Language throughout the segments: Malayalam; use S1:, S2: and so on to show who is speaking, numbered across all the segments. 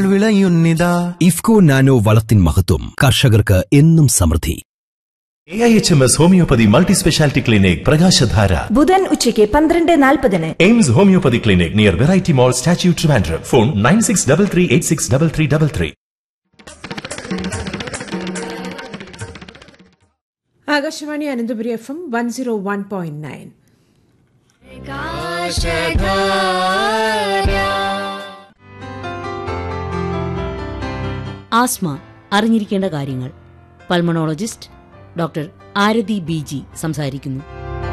S1: വിളയുന്നിതാ
S2: ഇഫ്കോ നാനോ വളത്തിൻ മഹത്വം കർഷകർക്ക് എന്നും സമൃദ്ധി
S3: A I H M S homoeopathy multi speciality clinic Prakashadhara
S4: ബുധൻ ഉച്ചയ്ക്ക് പന്ത്രണ്ട് നാൽപ്പതിന്
S3: AIMS homoeopathy clinic near variety mall statue Trivandrum phone nine six double three eight six double three double three
S5: Akashvani Ananthapuri F M one zero one point nine
S6: asthma അറിഞ്ഞിരിക്കേണ്ട കാര്യങ്ങൾ pulmonologist doctor Arathi B G സംസാരിക്കുന്നു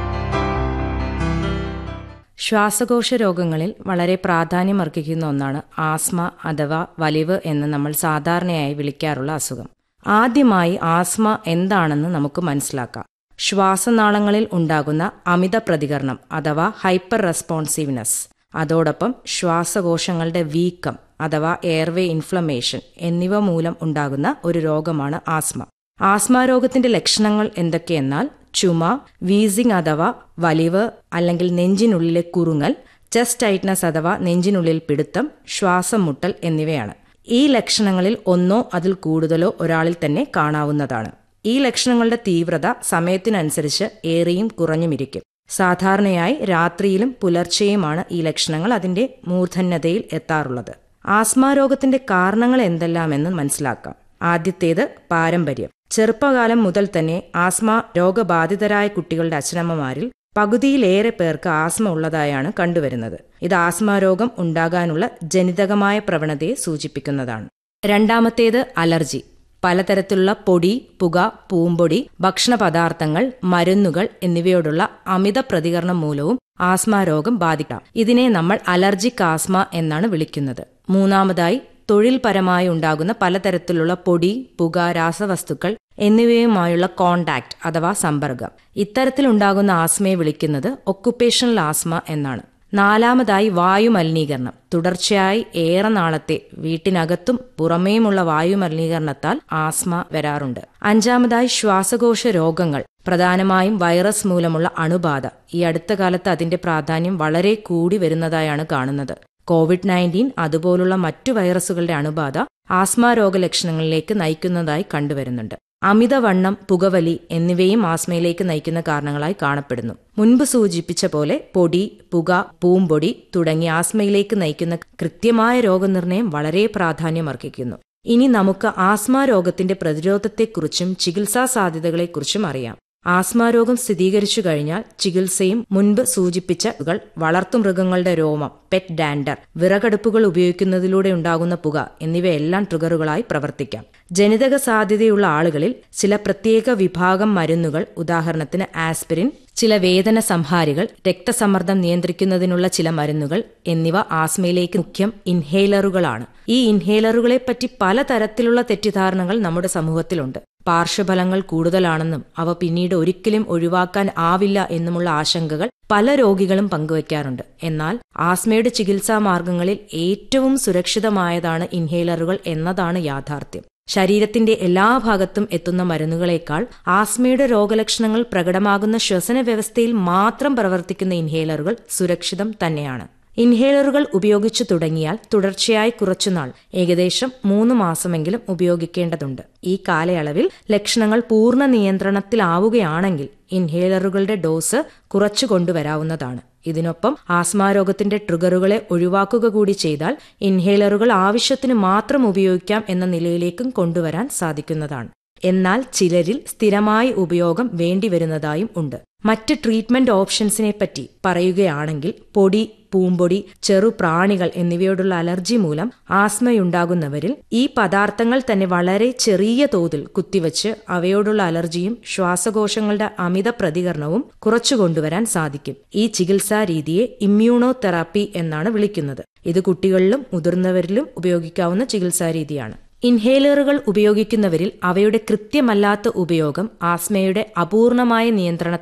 S7: ശ്വാസകോശ രോഗങ്ങളിൽ വളരെ പ്രാധാന്യമർഹിക്കുന്ന ഒന്നാണ് ആസ്മ അഥവാ വലിവ് എന്ന് നമ്മൾ സാധാരണയായി വിളിക്കാറുള്ള അസുഖം ആദ്യമായി ആസ്മ എന്താണെന്ന് നമുക്ക് മനസ്സിലാക്കാം ശ്വാസനാളങ്ങളിൽ ഉണ്ടാകുന്ന അമിത പ്രതികരണം അഥവാ ഹൈപ്പർ റെസ്പോൺസീവ്നെസ് അതോടൊപ്പം ശ്വാസകോശങ്ങളുടെ വീക്കം അഥവാ എയർവേ ഇൻഫ്ലമേഷൻ എന്നിവ മൂലം ഉണ്ടാകുന്ന ഒരു രോഗമാണ് ആസ്മ ആസ്മ രോഗത്തിന്റെ ലക്ഷണങ്ങൾ എന്തൊക്കെയെന്നാൽ ചുമ വീസിംഗ് അഥവാ വലിവ് അല്ലെങ്കിൽ നെഞ്ചിനുള്ളിലെ കുറുങ്ങൽ ചെസ്റ്റ് ടൈറ്റ്നസ് അഥവാ നെഞ്ചിനുള്ളിൽ പിടുത്തം ശ്വാസം മുട്ടൽ എന്നിവയാണ് ഈ ലക്ഷണങ്ങളിൽ ഒന്നോ അതിൽ കൂടുതലോ ഒരാളിൽ തന്നെ കാണാവുന്നതാണ് ഈ ലക്ഷണങ്ങളുടെ തീവ്രത സമയത്തിനനുസരിച്ച് ഏറിയും കുറഞ്ഞുമിരിക്കും സാധാരണയായി രാത്രിയിലും പുലർച്ചെയുമാണ് ഈ ലക്ഷണങ്ങൾ അതിന്റെ മൂർധന്യതയിൽ എത്താറുള്ളത് ആസ്മ രോഗത്തിന്റെ കാരണങ്ങൾ എന്തെല്ലാമെന്ന് മനസ്സിലാക്കാം ആദ്യത്തേത് പാരമ്പര്യം ചെറുപ്പകാലം മുതൽ തന്നെ ആസ്മ രോഗബാധിതരായ കുട്ടികളുടെ അച്ഛനമ്മമാരിൽ പകുതിയിലേറെ പേർക്ക് ആസ്മ ഉള്ളതായാണ് കണ്ടുവരുന്നത് ഇത് ആസ്മ രോഗം ഉണ്ടാകാനുള്ള ജനിതകമായ പ്രവണതയെ സൂചിപ്പിക്കുന്നതാണ് രണ്ടാമത്തേത് അലർജി പലതരത്തിലുള്ള പൊടി പുക പൂമ്പൊടി ഭക്ഷണ പദാർത്ഥങ്ങൾ മരുന്നുകൾ എന്നിവയോടുള്ള അമിത പ്രതികരണം മൂലവും ആസ്മ രോഗം ബാധിക്കാം ഇതിനെ നമ്മൾ അലർജിക് ആസ്മ എന്നാണ് വിളിക്കുന്നത് മൂന്നാമതായി തൊഴിൽപരമായി ഉണ്ടാകുന്ന പലതരത്തിലുള്ള പൊടി പുക രാസവസ്തുക്കൾ എന്നിവയുമായുള്ള കോണ്ടാക്ട് അഥവാ സമ്പർക്കം ഇത്തരത്തിലുണ്ടാകുന്ന ആസ്മയെ വിളിക്കുന്നത് ഒക്കുപേഷണൽ ആസ്മ എന്നാണ് നാലാമതായി വായു മലിനീകരണം തുടർച്ചയായി ഏറെ നാളത്തെ വീട്ടിനകത്തും പുറമേയുമുള്ള വായു മലിനീകരണത്താൽ ആസ്മ വരാറുണ്ട് അഞ്ചാമതായി ശ്വാസകോശ രോഗങ്ങൾ പ്രധാനമായും വൈറസ് മൂലമുള്ള അണുബാധ ഈ അടുത്ത കാലത്ത് അതിന്റെ പ്രാധാന്യം വളരെ കൂടി വരുന്നതായാണ് കാണുന്നത് കോവിഡ് നയൻറ്റീൻ അതുപോലുള്ള മറ്റു വൈറസുകളുടെ അണുബാധ ആസ്മ രോഗലക്ഷണങ്ങളിലേക്ക് നയിക്കുന്നതായി കണ്ടുവരുന്നുണ്ട് അമിതവണ്ണം പുകവലി എന്നിവയും ആസ്മയിലേക്ക് നയിക്കുന്ന കാരണങ്ങളായി കാണപ്പെടുന്നു മുൻപ് സൂചിപ്പിച്ച പോലെ പൊടി പുക പൂമ്പൊടി തുടങ്ങി ആസ്മയിലേക്ക് നയിക്കുന്ന കൃത്യമായ രോഗനിർണയം വളരെ പ്രാധാന്യമർഹിക്കുന്നു ഇനി നമുക്ക് ആസ്മ രോഗത്തിന്റെ പ്രതിരോധത്തെക്കുറിച്ചും ചികിത്സാ സാധ്യതകളെക്കുറിച്ചും അറിയാം ആസ്മ രോഗം സ്ഥിരീകരിച്ചു കഴിഞ്ഞാൽ ചികിത്സയും മുൻപ് സൂചിപ്പിച്ച വളർത്തുമൃഗങ്ങളുടെ രോമം പെറ്റ് ഡാൻഡർ വിറകടുപ്പുകൾ ഉപയോഗിക്കുന്നതിലൂടെ ഉണ്ടാകുന്ന പുക എന്നിവയെല്ലാം ട്രിഗറുകളായി പ്രവർത്തിക്കാം ജനിതക സാധ്യതയുള്ള ആളുകളിൽ ചില പ്രത്യേക വിഭാഗം മരുന്നുകൾ ഉദാഹരണത്തിന് ആസ്പിരിൻ ചില വേദന സംഹാരികൾ രക്തസമ്മർദ്ദം നിയന്ത്രിക്കുന്നതിനുള്ള ചില മരുന്നുകൾ എന്നിവ ആസ്മയിലേക്ക് മുഖ്യം ഇൻഹേലറുകളാണ് ഈ ഇൻഹേലറുകളെ പറ്റി പലതരത്തിലുള്ള തെറ്റിദ്ധാരണകൾ നമ്മുടെ സമൂഹത്തിലുണ്ട് പാർശ്വഫലങ്ങൾ കൂടുതലാണെന്നും അവ പിന്നീട് ഒരിക്കലും ഒഴിവാക്കാൻ ആവില്ല എന്നുമുള്ള ആശങ്കകൾ പല രോഗികളും പങ്കുവയ്ക്കാറുണ്ട് എന്നാൽ ആസ്മയുടെ ചികിത്സാ മാർഗങ്ങളിൽ ഏറ്റവും സുരക്ഷിതമായതാണ് ഇൻഹേലറുകൾ എന്നതാണ് യാഥാർത്ഥ്യം ശരീരത്തിന്റെ എല്ലാ ഭാഗത്തും എത്തുന്ന മരുന്നുകളേക്കാൾ ആസ്മയുടെ രോഗലക്ഷണങ്ങൾ പ്രകടമാകുന്ന ശ്വസന വ്യവസ്ഥയിൽ മാത്രം പ്രവർത്തിക്കുന്ന ഇൻഹേലറുകൾ സുരക്ഷിതം തന്നെയാണ് ഇൻഹേലറുകൾ ഉപയോഗിച്ചു തുടങ്ങിയാൽ തുടർച്ചയായി കുറച്ചുനാൾ ഏകദേശം മൂന്ന് മാസമെങ്കിലും ഉപയോഗിക്കേണ്ടതുണ്ട് ഈ കാലയളവിൽ ലക്ഷണങ്ങൾ പൂർണ്ണ നിയന്ത്രണത്തിലാവുകയാണെങ്കിൽ ഇൻഹേലറുകളുടെ ഡോസ് കുറച്ചു കൊണ്ടുവരാവുന്നതാണ് ഇതിനൊപ്പം ആസ്മ രോഗത്തിന്റെ ട്രിഗറുകളെ ഒഴിവാക്കുക കൂടി ചെയ്താൽ ഇൻഹേലറുകൾ ആവശ്യത്തിന് മാത്രം ഉപയോഗിക്കാം എന്ന നിലയിലേക്കും കൊണ്ടുവരാൻ സാധിക്കുന്നതാണ് എന്നാൽ ചിലരിൽ സ്ഥിരമായി ഉപയോഗം വേണ്ടിവരുന്നതായും ഉണ്ട് മറ്റ് ട്രീറ്റ്മെന്റ് ഓപ്ഷൻസിനെ പറ്റി പറയുകയാണെങ്കിൽ പൊടി പൂമ്പൊടി ചെറു പ്രാണികൾ എന്നിവയോടുള്ള അലർജി മൂലം ആസ്മയുണ്ടാകുന്നവരിൽ ഈ പദാർത്ഥങ്ങൾ തന്നെ വളരെ ചെറിയ തോതിൽ കുത്തിവച്ച് അവയോടുള്ള അലർജിയും ശ്വാസകോശങ്ങളുടെ അമിത പ്രതികരണവും കുറച്ചു കൊണ്ടുവരാൻ സാധിക്കും ഈ ചികിത്സാ രീതിയെ ഇമ്മ്യൂണോ തെറാപ്പി എന്നാണ് വിളിക്കുന്നത് ഇത് കുട്ടികളിലും മുതിർന്നവരിലും ഉപയോഗിക്കാവുന്ന ചികിത്സാ രീതിയാണ് ഇൻഹേലറുകൾ ഉപയോഗിക്കുന്നവരിൽ അവയുടെ കൃത്യമല്ലാത്ത ഉപയോഗം ആസ്മയുടെ അപൂർണമായ നിയന്ത്രണ